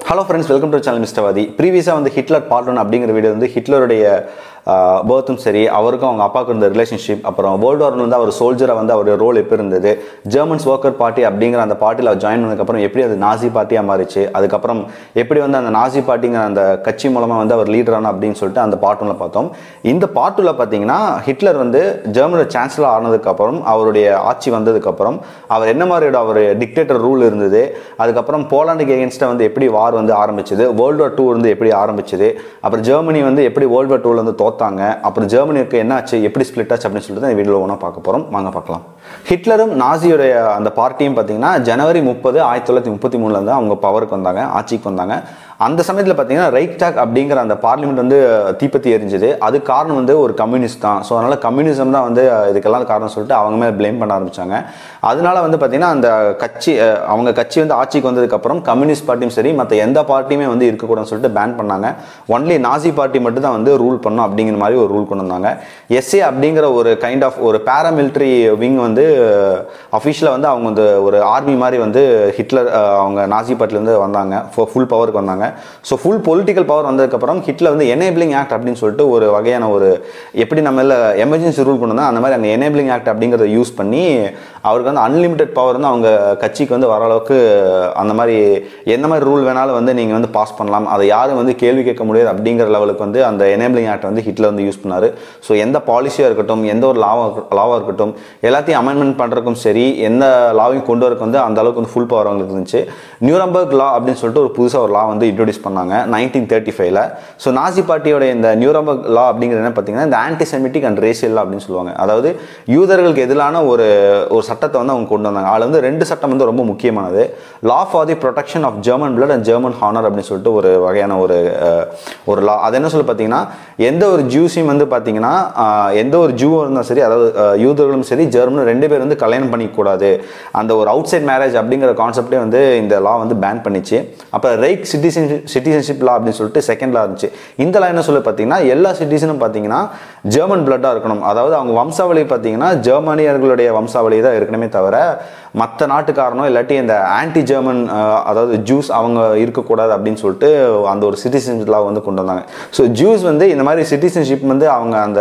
hello friends welcome to channel mister வாதி ப்ரீவியஸாக வந்து ஹிட்லர் பார்ட் ஒன் அப்படிங்கிற வீடியோ வந்து ஹிட்லருடைய பர்த்தும் சரி அவருக்கும் அவங்க அப்பாவுக்கு இருந்த ரிலேஷன்ஷிப் அப்புறம் வேர்ல்டு வார் வந்து அவர் சோல்ஜராக வந்து அவருடைய ரோல் எப்போ இருந்தது ஜெர்மன்ஸ் ஒர்க்கர் பார்ட்டி அப்படிங்கிற அந்த பார்ட்டியில் அவர் ஜாயின் பண்ணதுக்கப்புறம் எப்படி அது நாசி பார்ட்டியாக மாறிச்சு அதுக்கப்புறம் எப்படி வந்து அந்த நாசி பார்ட்டிங்கிற அந்த கட்சி மூலமாக வந்து அவர் லீடரான அப்படின்னு சொல்லிட்டு அந்த பார்ட் ஒன்ல பார்த்தோம் இந்த பார்ட் டூவில் பார்த்தீங்கன்னா ஹிட்லர் வந்து ஜெர்மனோட சான்சலர் ஆனதுக்கப்புறம் அவருடைய ஆட்சி வந்ததுக்கப்புறம் அவர் என்ன மாதிரியோட அவர் டிக்டேட்டர் ரூல் இருந்தது அதுக்கப்புறம் போலாண்டுக்கு எகென்ஸ்டாக வந்து எப்படி வார் வந்து ஆரம்பிச்சது வேர்ல்டு வார் டூ வந்து எப்படி ஆரம்பிச்சது அப்புறம் ஜெர்மனி வந்து எப்படி வேர்ல்டு வார் டூவில் வந்து தோத்தாங்க அப்புறம் ஜெர்மனிக்கு என்ன ஆச்சு எப்படி ஸ்பிளிட் ஆச்சு அப்படின்னு சொல்லிட்டு இந்த வீடியோவில் ஒன்றா பார்க்க போகிறோம் வாங்க பார்க்கலாம் ஹிட்லரும் நாசியுடைய அந்த பார்ட்டியும் பார்த்தீங்கன்னா ஜனவரி முப்பது ஆயிரத்தி தொள்ளாயிரத்தி முப்பத்தி மூணுல இருந்து அவங்க பவருக்கு வந்தாங்க ஆட்சிக்கு வந்தாங்க அந்த சமயத்தில் பார்த்தீங்கன்னா ரைக்டாக் அப்படிங்கிற அந்த பார்லிமெண்ட் வந்து தீப்பத்தி எரிஞ்சது அது காரணம் வந்து ஒரு கம்யூனிஸ்ட் தான் ஸோ அதனால் கம்யூனிசம் தான் வந்து இதுக்கெல்லாம் காரணம் சொல்லிட்டு அவங்க மேலே ப்ளேம் பண்ண ஆரம்பிச்சாங்க அதனால வந்து பார்த்தீங்கன்னா அந்த கட்சி அஹ், அவங்க கட்சி வந்து ஆட்சிக்கு வந்ததுக்கப்புறம் கம்யூனிஸ்ட் பார்ட்டியும் சரி மற்ற எந்த பார்ட்டியுமே வந்து இருக்கக்கூடாதுன்னு சொல்லிட்டு பேன் பண்ணாங்க ஒன்லி நாசி பார்ட்டி மட்டும் தான் வந்து ரூல் பண்ணும் அப்படிங்கிற மாதிரி ஒரு ரூல் கொண்டு வந்தாங்க எஸ்ஏ அப்படிங்கிற ஒரு கைண்ட் ஆஃப் ஒரு பேராமிலிட்டரி விங் வந்து அஃபிஷியலாக வந்து அவங்க வந்து ஒரு ஆர்மி மாதிரி வந்து ஹிட்லர் அஹ், அவங்க நாசி பார்ட்டிலேருந்து வந்தாங்க ஃபுல் பவருக்கு வந்தாங்க ஸோ ஃபுல் பொலிட்டிக்கல் பவர் வந்ததுக்கப்புறம் ஹிட்லர் வந்து எனேபிளிங் ஆக்ட் அப்படின்னு சொல்லிட்டு ஒரு வகையான ஒரு எப்படி நம்ம எமர்ஜென்சி ரூல் கொண்டு வந்தா அந்த மாதிரி அந்த எனேபிளிங் ஆக்ட் அப்படிங்கிறத யூஸ் பண்ணி அவருக்கு வந்து அன்லிமிட்டெட் பவர் வந்து அவங்க கட்சிக்கு வந்து வர அளவுக்கு அந்த மாதிரி எந்த மாதிரி ரூல் வேணாலும் வந்து நீங்கள் வந்து பாஸ் பண்ணலாம் அதை யாரும் வந்து கேள்வி கேட்க முடியாது அப்படிங்கிற லெவலுக்கு வந்து அந்த எனேபிளிங் ஆக்ட் வந்து ஹிட்லர் வந்து யூஸ் பண்ணார் ஸோ எந்த பாலிசியாக இருக்கட்டும் எந்த ஒரு லாவாக லாவாக இருக்கட்டும் எல்லாத்தையும் அமெண்ட்மெண்ட் பண்ணுறதுக்கும் சரி எந்த லாவையும் கொண்டு வரக்கு வந்து அந்த அளவுக்கு வந்து ஃபுல் பவர் அவங்களுக்கு இருந்துச்சு நியூரம்பர்க் லா அப்படின்னு சொல்லிட்டு ஒரு புதுசாக ஒரு லா வந்து இன்ட்ரோடியூஸ் பண்ணாங்க நைன்டீன் தேர்ட்டி ஃபைவ்ல ஸோ நாசி பார்ட்டியோட இந்த நியூரம்பர்க் லா அப்படிங்கிறது என்ன பார்த்தீங்கன்னா இந்த ஆன்டிசெமிட்டிக் அண்ட் ரேசியல் அப்படின்னு சொல்லுவாங்க அதாவது யூதர்களுக்கு எதிரான ஒரு ஒரு சட்டத்தை வந்து அவங்க கொண்டு வந்தாங்க அதில் வந்து ரெண்டு சட்டம் வந்து ரொம்ப முக்கியமானது law for the protection of German blood and German honour அப்படின்னு சொல்லிட்டு ஒரு வகையான ஒரு அஹ், ஒரு லா அது என்ன சொல்லி பார்த்தீங்கன்னா எந்த ஒரு ஜூஸையும் வந்து பார்த்தீங்கன்னா ஆஹ், எந்த ஒரு ஜூவும் இருந்தாலும் சரி அதாவது அஹ், யூதர்களும் சரி ஜெர்மனும் ரெண்டு பேர் வந்து கல்யாணம் பண்ணிக்கூடாது அந்த ஒரு அவுட் சைட் மேரேஜ் அப்படிங்கிற கான்செப்டே வந்து இந்த லா வந்து பேன் பண்ணிச்சு அப்போ ரைட் சிட்டிசன் சிட்டிசன்ஷிப் லா அப்படின்னு சொல்லிட்டு செகண்ட் லா இருந்துச்சு இந்த லா என்ன சொல்லி பார்த்தீங்கன்னா எல்லா சிட்டிசனும் பார்த்தீங்கன்னா ஜெர்மன் பிளட்டாக இருக்கணும் அதாவது அவங்க வம்சாவளி பார்த்தீங்கன்னா ஜெர்மனியர்களுடைய வம்சாவளி தான் இருக்கணுமே தவிர மற்ற நாட்டுக்காரனோ இல்லாட்டி இந்த ஆன்டி ஜெர்மன் அதாவது ஜூஸ் அவங்க இருக்கக்கூடாது அப்படின்னு சொல்லிட்டு அந்த ஒரு சிட்டிசன்ஷிப் லா வந்து கொண்டு வந்தாங்க ஸோ ஜூஸ் வந்து இந்த மாதிரி சிட்டிசன்ஷிப் வந்து அவங்க அந்த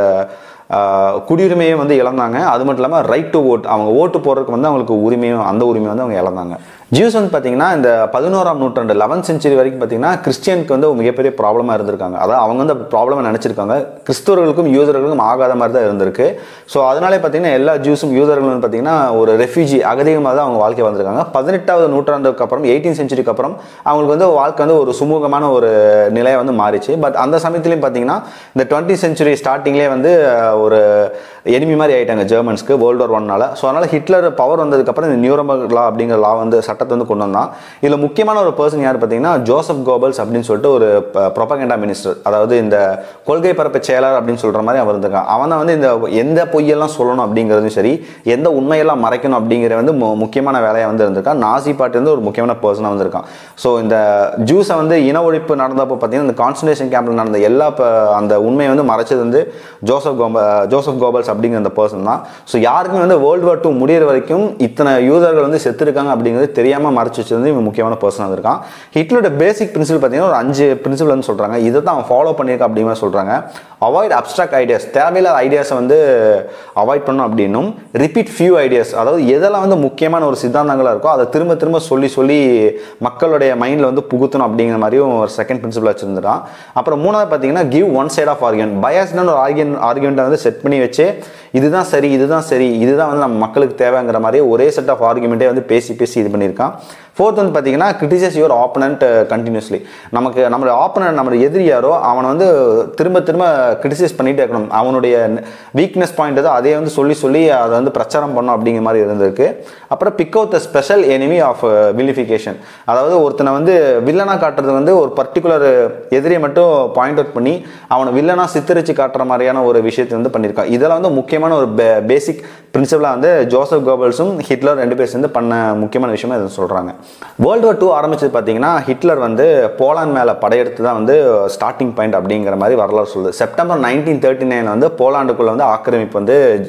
ஆஹ், குடியுரிமையை வந்து இழந்தாங்க அது மட்டும் இல்லாமல் ரைட் டு ஓட் அவங்க ஓட்டு போடுறதுக்கு வந்து அவங்களுக்கு உரிமையும் அந்த உரிமையை வந்து அவங்க இழந்தாங்க ஜூஸ் வந்து பார்த்தீங்கன்னா இந்த பதினோராம் நூற்றாண்டு லெவன்த் செஞ்சுரி வரைக்கும் பார்த்தீங்கன்னா கிறிஸ்டியனுக்கு வந்து ஒரு மிகப்பெரிய ப்ராப்ளமாக இருந்திருக்காங்க அதாவது அவங்க வந்து ப்ராப்ளமாக நினச்சிருக்காங்க கிறிஸ்தவர்களுக்கும் யூதர்களுக்கும் ஆகாத மாதிரி தான் இருந்திருக்கு ஸோ அதனாலே பார்த்தீங்கன்னா எல்லா ஜூஸும் யூதர்களும் வந்து பார்த்தீங்கன்னா ஒரு ரெஃப்யூஜி அகதிகமாக தான் அவங்க வாழ்க்கை வந்திருக்காங்க பதினெட்டாவது நூற்றாண்டுக்கு அப்புறம் எயிட்டீன் செஞ்சுரிக்கு அப்புறம் அவங்களுக்கு வந்து வாழ்க்கை வந்து ஒரு சுமூகமான ஒரு நிலையை வந்து மாறிச்சு பட் அந்த சமயத்துலையும் பார்த்தீங்கன்னா இந்த டுவெண்ட்டி செஞ்சுரி ஸ்டார்டிங்லேயே வந்து அஹ், ஒரு எனிமி மாதிரி ஆயிட்டாங்க ஜெர்மன்ஸ்க்கு வேர்ல்டு வார் ஒன்னால ஸோ அதனால் ஹிட்லர் பவர் வந்ததுக்கப்புறம் இந்த நியூரம்பர்க் லா அப்படிங்கிற லா வந்து சட்டத்தை வந்து கொண்டு வந்தான் இதில் முக்கியமான ஒரு பர்சன் யார் பார்த்தீங்கன்னா ஜோசப் கோபல்ஸ் அப்படின்னு சொல்லிட்டு ஒரு ப்ரொபகண்டா மினிஸ்டர் அதாவது இந்த கொள்கை பரப்பு செயலர் அப்படின்னு சொல்கிற மாதிரி அவன் இருந்திருக்கான் அவன் தான் வந்து இந்த எந்த பொய்யெல்லாம் சொல்லணும் அப்படிங்கிறதும் சரி எந்த உண்மையெல்லாம் மறைக்கணும் அப்படிங்கிற வந்து மு- முக்கியமான வேலையை வந்து இருந்திருக்கான் நாசி பார்ட்டி வந்து ஒரு முக்கியமான பர்சனாக வந்திருக்கான் ஸோ இந்த ஜூஸை வந்து இன ஒழிப்பு நடந்தப்போ பார்த்தீங்கன்னா இந்த கான்சன்ட்ரேஷன் கேம்பில் நடந்த எல்லா ப- அந்த உண்மையை வந்து மறைச்சது வந்து ஜோசப் கோப ஜோசப் கோபல்ஸ் அப்படிங்கிற அந்த பர்சன் தான் ஸோ யாருக்குமே வந்து வேர்ல்டு வார் டூ முடியிற வரைக்கும் இத்தனை யூதர்கள் வந்து செத்துருக்காங்க அப்படிங்கிறது தெரியாமல் மறைச்சு வச்சது இவன் முக்கியமான பர்சனாக இருக்கான் ஹிட்லரோட பேசிக் பிரின்சிபல் பார்த்தீங்கன்னா ஒரு அஞ்சு பிரின்சிபல் வந்து சொல்கிறாங்க இதை தான் அவன் ஃபாலோ பண்ணியிருக்கான் அப்படிங்கிற சொல்கிறாங்க அவாய்ட் அப்ட்ராக்ட் ஐடியாஸ் தேவையில்லாத ஐடியாஸை வந்து அவாய்ட் பண்ணும் அப்படின்னும் ரிப்பீட் ஃபியூ ஐடியாஸ் அதாவது எதெல்லாம் வந்து முக்கியமான ஒரு சித்தாந்தங்களாக இருக்கோ அதை திரும்ப திரும்ப சொல்லி சொல்லி மக்களுடைய மைண்டில் வந்து புகுத்தணும் அப்படிங்கிற மாதிரியும் ஒரு செகண்ட் பிரின்சிபல் வச்சுருந்துட்டான் அப்புறம் மூணாவது பார்த்தீங்கன்னா கிவ் ஒன் சைட் ஆஃப் ஆர்கியன் பயாஸ்டான ஒரு ஆர்கியன் ஆர்கியூமெண்ட்டை வந்து செட் பண்ணி வச்சு இதுதான் சரி இதுதான் சரி இதுதான் வந்து நம்ம மக்களுக்கு தேவைங்கிற மாதிரி ஒரே செட் ஆஃப் ஆர்குமெண்ட்டே வந்து பேசி பேசி இது பண்ணியிருக்கான் ஃபோர்த் வந்து பார்த்தீங்கன்னா கிரிட்டிசைஸ் யுவர் ஆப்பனண்ட் கண்டினியூஸ்லி நமக்கு நம்மளுடைய ஆப்பனண்ட் நம்மளுடைய எதிரி யாரோ அவனை வந்து திரும்ப திரும்ப கிரிட்டிசைஸ் பண்ணிகிட்டே இருக்கணும் அவனுடைய வீக்னஸ் பாயிண்ட் ஏதோ அதே வந்து சொல்லி சொல்லி அதை வந்து பிரச்சாரம் பண்ணும் அப்படிங்கிற மாதிரி இருந்திருக்கு அப்புறம் pick out the special enemy of vilification அதாவது ஒருத்தனை வந்து வில்லனாக காட்டுறது வந்து ஒரு பர்டிகுலர் எதிரியை மட்டும் பாயிண்ட் அவுட் பண்ணி அவனை வில்லனாக சித்தரிச்சு காட்டுற மாதிரியான ஒரு விஷயத்தை வந்து பண்ணியிருக்கான் இதெல்லாம் வந்து முக்கியமான ஒரு பேசிக் பிரின்சிபலாக வந்து ஜோசப் கோபல்ஸும் ஹிட்லர் ரெண்டு பேர் சேர்ந்து பண்ண முக்கியமான விஷயமா இதை சொல்கிறாங்க வேர்ல்டு வார் டூ ஆரம்பிச்சது பார்த்தீங்கன்னா ஹிட்லர் வந்து போலாந்து மேலே படையெடுத்து தான் வந்து ஸ்டார்டிங் பாயிண்ட் அப்படிங்கிற மாதிரி வரலாறு சொல்லுது செப்டம்பர் நைன்டீன் தேர்ட்டி நைன் வந்து போலாண்டுக்குள்ளே வந்து ஆக்கிரமிப்பு வந்து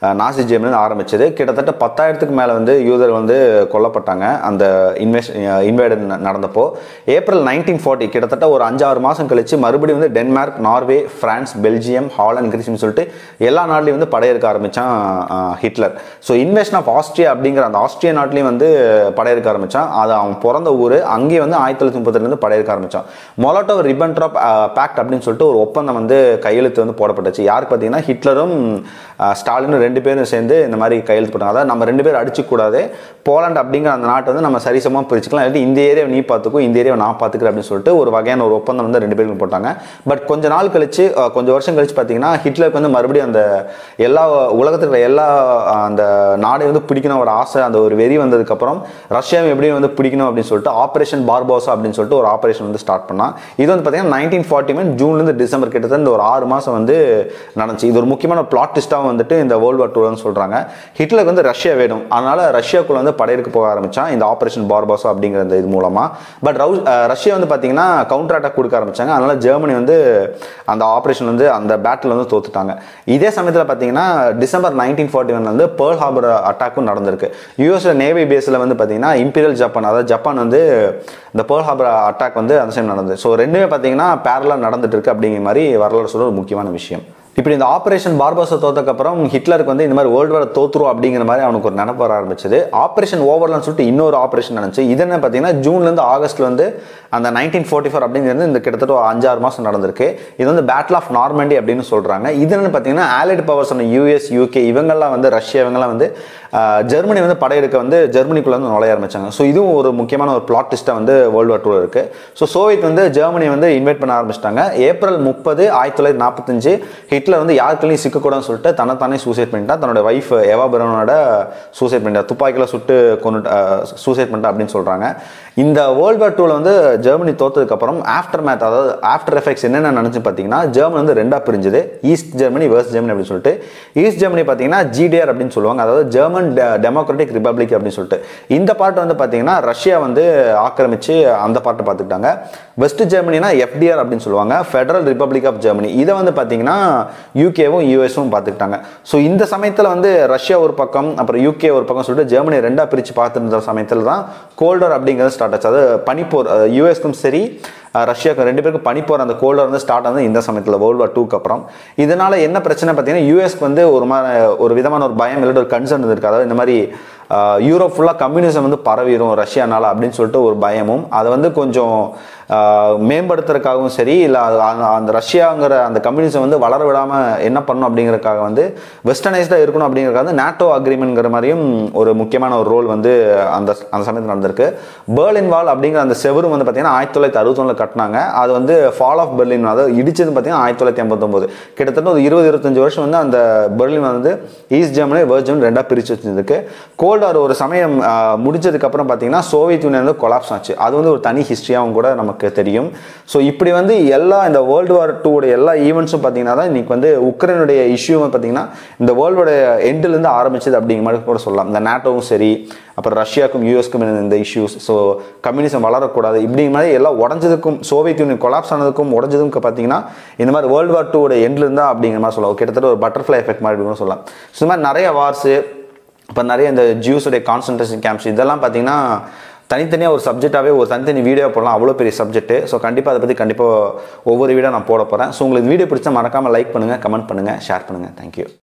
நாசி ஜெர்மனி ஆரம்பிச்சது கிட்டத்தட்ட பத்தாயிரத்துக்கு மேலே வந்து யூதர் வந்து கொல்லப்பட்டாங்க அந்த இன்வெஸ்ட் இன்வைடு நடந்தப்போ ஏப்ரல் நைன்டீன் ஃபார்ட்டி கிட்டத்தட்ட ஒரு அஞ்சாறு மாதம் கழிச்சு மறுபடியும் வந்து Denmark Norway France Belgium Holland கிரீஸ்னு சொல்லிட்டு எல்லா நாட்டிலையும் வந்து படையெடுக்க ஆரம்பித்தான் Hitler so invasion of Austria அப்படிங்கிற அந்த ஆஸ்திரியா நாட்டிலையும் வந்து படையெடுக்க ஆரம்பித்தான் அது அவன் பிறந்த ஊர் அங்கேயே வந்து ஆயிரத்தி தொள்ளாயிரத்தி முப்பத்திலேருந்து படையெடுக்க ஆரம்பித்தான் மொலட்டோ ரிபன்ட்ராப் பேக்ட் அப்படின்னு சொல்லிட்டு ஒரு ஒப்பந்தம் வந்து கையெழுத்து வந்து போடப்பட்டுச்சு யாருக்கு பார்த்தீங்கன்னா ஹிட்லரும் அஹ், ஸ்டாலினும் ரெண்டு பேரும் சேர்ந்து இந்த மாதிரி கையெழுத்து போட்டாங்க அதாவது நம்ம ரெண்டு பேரும் அடிச்சுக்கூடாது போலாண்ட் அப்படிங்கிற அந்த நாட்டை வந்து நம்ம சரிசமமாக பிரிச்சுக்கலாம் இல்லாட்டி இந்த ஏரியா நீ பார்த்துக்கோ இந்த ஏரியாவை நான் பார்த்துக்கிறேன் அப்படின்னு சொல்லிட்டு ஒரு வகையான ஒரு ஒப்பந்தம் வந்து ரெண்டு பேருக்கும் போட்டாங்க பட் கொஞ்ச நாள் கழிச்சு அஹ், கொஞ்சம் வருஷம் கழிச்சு பார்த்தீங்கன்னா ஹிட்லருக்கு வந்து மறுபடியும் அந்த எல்லா உலகத்தில் இருக்கிற எல்லா அஹ், அந்த நாடை வந்து பிடிக்கணும் ஒரு ஆசை அந்த ஒரு வெறி வந்ததுக்கப்புறம் ரஷ்யாவை எப்படியும் வந்து பிடிக்கணும் அப்படின்னு சொல்லிட்டு ஆப்ரேஷன் பார்போசா அப்படின்னு சொல்லிட்டு ஒரு ஆப்ரேஷன் வந்து ஸ்டார்ட் பண்ணான் இது வந்து பார்த்தீங்கன்னா நைன்டீன் ஃபார்ட்டி ஒன் ஜூன்லேருந்து டிசம்பர் கிட்டத்தட்ட இந்த ஒரு ஆறு மாதம் வந்து நடந்துச்சு இது ஒரு முக்கியமான பிளாட் டிஸ்டாக வந்துட்டு இந்த வேர்ல்டு வார் டூர்னு சொல்கிறாங்க ஹிட்லருக்கு வந்து ரஷ்யா வேணும் அதனால ரஷ்யாக்குள்ள வந்து படையெடுக்க போக ஆரம்பிச்சான் இந்த ஆப்ரேஷன் பார்பாசா அப்படிங்கிற இந்த இது மூலமாக பட் ரவு அஹ் ரஷ்யா வந்து பார்த்தீங்கன்னா கவுண்டர் அட்டாக் கொடுக்க ஆரம்பிச்சாங்க அதனால ஜெர்மனி வந்து அந்த ஆப்ரேஷன் வந்து அந்த பேட்டில் வந்து தோத்துட்டாங்க இதே சமயத்தில் பார்த்தீங்கன்னா டிசம்பர் நைன்டீன் ஃபார்ட்டி ஒன்ல வந்து பேர்ல் ஹார்பர் அட்டாக்கும் நடந்திருக்கு யூஎஸ்ல நேவி பேஸில் வந்து பார்த்தீங்கன்னா இம்பீரியல் ஜப்பான் அதாவது ஜப்பான் வந்து இந்த பேர்ல் ஹார்பர் அட்டாக் வந்து அந்த சைம் நடந்தது ஸோ ரெண்டுமே பார்த்தீங்கன்னா பேரலாக நடந்துட்டு இருக்கு அப்படிங்கிற மாதிரி வரலாறு சொல்ற ஒரு முக்கியமான விஷயம் இப்படி இந்த ஆப்ரேஷன் பார்போசா தோத்தக்கப்புறம் ஹிட்லருக்கு வந்து இந்த மாதிரி வேர்ல்டு வார் தோத்துரும் அப்படிங்கிற மாதிரி அவனுக்கு ஒரு நினப்பு வர ஆரம்பிச்சது ஆப்ரேஷன் ஓவர்லான்னு சொல்லிட்டு இன்னொரு ஆப்ரேஷன் நடந்துச்சு இது என்ன பார்த்தீங்கன்னா ஜூன்லேருந்து ஆகஸ்ட்ல வந்து அந்த நைன்டீன் ஃபோர்ட்டி ஃபோர் அப்படிங்கிறது இந்த கிட்டத்தட்ட ஒரு அஞ்சாறு மாதம் நடந்திருக்கு இது வந்து பேட்டில் ஆஃப் நார்மண்டி அப்படின்னு சொல்கிறாங்க இது என்னன்னு பார்த்தீங்கன்னா ஆலைடு பவர்ஸ் யூஎஸ் யூகே இவங்கெல்லாம் வந்து ரஷ்யா இவங்கெல்லாம் வந்து ஆஹ், ஜெர்மனி வந்து படையெடுக்க வந்து ஜெர்மனிக்குள்ள வந்து நுழைய ஆரம்பிச்சாங்க ஸோ இதுவும் ஒரு முக்கியமான ஒரு பிளாட் லிஸ்ட்டாக வந்து வேர்ல்டு வார் டூ இருக்கு ஸோ சோவியத் வந்து ஜெர்மனி வந்து இன்வைட் பண்ண ஆரம்பிச்சிட்டாங்க ஏப்ரல் முப்பது ஆயிரத்தி தொள்ளாயிரத்தி நாற்பத்தஞ்சு ஹிட்லர் வந்து யாருக்குலையும் சிக்கக்கூடாதுன்னு சொல்லிட்டு தன்னைத்தானே சூசைட் பண்ணிட்டான் தன்னோட ஒய்ஃப் எவா பிரனோட சூசைட் பண்ணிட்டா துப்பாக்கியில் சுட்டு கொண்டு சூசைட் பண்ணிட்டா அப்படின்னு சொல்கிறாங்க இந்த வேர்ல்டு வார் டூவில் வந்து ஜெர்மனி தோத்ததுக்கப்புறம் ஆஃப்டர் மேத் அதாவது ஆஃப்டர் எஃபெக்ட்ஸ் என்னென்ன நினச்சி பார்த்தீங்கன்னா ஜெர்மனி வந்து ரெண்டாக பிரிஞ்சுது ஈஸ்ட் ஜெர்மனி வெஸ்ட் ஜெர்மனி அப்படின்னு சொல்லிட்டு ஈஸ்ட் ஜெர்மனி பார்த்தீங்கன்னா ஜிடிஆர் அப்படின்னு சொல்லுவாங்க அதாவது ஜெர்மன் டெமோக்ராட்டிக் ரிப்பப்ளிக் அப்படின்னு சொல்லிட்டு இந்த பார்ட் வந்து பார்த்தீங்கன்னா ரஷ்யா வந்து ஆக்கிரமிச்சு அந்த பார்ட்டை பார்த்துக்கிட்டாங்க வெஸ்ட் ஜெர்மனினா எஃப்டிஆர் அப்படின்னு சொல்லுவாங்க ஃபெடரல் ரிப்பப்ளிக் ஆஃப் ஜெர்மனி இதை வந்து பார்த்தீங்கன்னா யூகேவும் யூஎஸும் பார்த்துக்கிட்டாங்க ஸோ இந்த சமயத்தில் வந்து ரஷ்யா ஒரு பக்கம் அப்புறம் யூகே ஒரு பக்கம் சொல்லிட்டு ஜெர்மனி ரெண்டாக பிரித்து பார்த்துருந்த சமயத்தில் தான் கோல்டர் அப்படிங்கிறது ஸ்டார்ட் ஆச்சு அது பனிப்போர் யூஎஸ்க்கும் சரி அஹ் ரஷ்யாவுக்கு ரெண்டு பேருக்கும் பனிப்போர் அந்த கோல்டர் வந்து ஸ்டார்ட் ஆனது இந்த சமயத்தில் வேர்ல்டு வார் டூக்கு அப்புறம் இதனால என்ன பிரச்சனை பார்த்தீங்கன்னா யூஎஸ்க்கு வந்து ஒரு மாதிரி ஒரு விதமான ஒரு பயம் இல்லாட்டி ஒரு கன்சர்ன் இருந்திருக்கு அதாவது இந்த மாதிரி அஹ், யூரோப் ஃபுல்லாக கம்யூனிசம் வந்து பரவிடும் ரஷ்யானால அப்படின்னு சொல்லிட்டு ஒரு பயமும் அதை வந்து கொஞ்சம் அஹ், மேம்படுத்துறதுக்காகவும் சரி இல்லை அந்த ரஷ்யாங்கிற அந்த கம்யூனிசம் வந்து வளர விடாமல் என்ன பண்ணணும் அப்படிங்கறதுக்காக வந்து வெஸ்டர்னைஸ்டாக இருக்கணும் அப்படிங்கறதுக்காக வந்து நாட்டோ அக்ரிமெண்ட்ங்கிற மாதிரியும் ஒரு முக்கியமான ஒரு ரோல் வந்து அந்த அந்த சமயத்தில் நடந்திருக்கு பெர்லின் வால் அப்படிங்கிற அந்த செவரும் வந்து பார்த்தீங்கன்னா ஆயிரத்தி தொள்ளாயிரத்தி அறுபத்தொன்னில் கட்டினாங்க அது வந்து ஃபால் ஆஃப் பெர்லின் அதாவது இடிச்சது பார்த்தீங்கன்னா ஆயிரத்தி தொள்ளாயிரத்தி ஐம்பத்தொம்போது கிட்டத்தட்ட ஒரு இருபது இருபத்தஞ்சு வருஷம் வந்து அந்த பெர்லின் வந்து ஈஸ்ட் ஜெர்மனி வெஸ்ட் ஜெர்மனி ரெண்டாக பிரித்து வச்சிருக்கு கோல்ட் வார் ஒரு சமயம் ஆஹ், முடிஞ்சதுக்கப்புறம் பார்த்தீங்கன்னா சோவியத் யூனியன் வந்து கொலாப்ஸ் ஆச்சு அது வந்து ஒரு தனி ஹிஸ்ட்ரியாகவும் கூட நமக்கு தெரியும் ஸோ இப்படி வந்து எல்லா இந்த வேர்ல்டு வார் டூவோட எல்லா ஈவெண்ட்ஸும் பார்த்தீங்கன்னா தான் இன்னைக்கு வந்து உக்ரைனுடைய இஷ்யூ பார்த்தீங்கன்னா இந்த வேர்ல்டோட எண்டிலேருந்து ஆரம்பிச்சது அப்படிங்கிற மாதிரி கூட சொல்லலாம் இந்த நாட்டோவும் சரி அப்புறம் ரஷ்யாவுக்கும் யூஎஸ்க்கும் இருந்த இந்த இஷ்யூஸ் ஸோ கம்யூனிசம் வளரக்கூடாது இப்படிங்கிற மாதிரி எல்லாம் உடஞ்சதுக்கும் சோவியத் யூனியன் கொலாப்ஸ் ஆனதுக்கும் உடஞ்சதுக்கும் பார்த்தீங்கன்னா இந்த மாதிரி வேர்ல்டு வார் டூவோட எண்ட்ல இருந்தா அப்படிங்கிற மாதிரி சொல்லலாம் கிட்டத்தட்ட ஒரு பட்டர்ஃப்ளை எஃபெக்ட் மாதிரி கூட சொல்லலாம் ஸோ இந்த மாதிரி நிறைய வார்ஸு இப்போ நிறைய இந்த ஜூஸுடைய கான்சன்ட்ரேஷன் கேம்ப்ஸ் இதெல்லாம் பார்த்தீங்கன்னா தனித்தனியாக ஒரு சப்ஜெக்டாகவே ஒரு தனித்தனி வீடியோ போடலாம் அவ்வளோ பெரிய சப்ஜெக்ட் ஸோ கண்டிப்பாக அதை பற்றி கண்டிப்பாக ஒவ்வொரு வீடியோ நான் போட போகிறேன் ஸோ உங்களுக்கு வீடியோ பிடிச்சா மறக்காமல் லைக் பண்ணுங்கள் கமெண்ட் பண்ணுங்கள் ஷேர் பண்ணுங்கள் தேங்க்யூ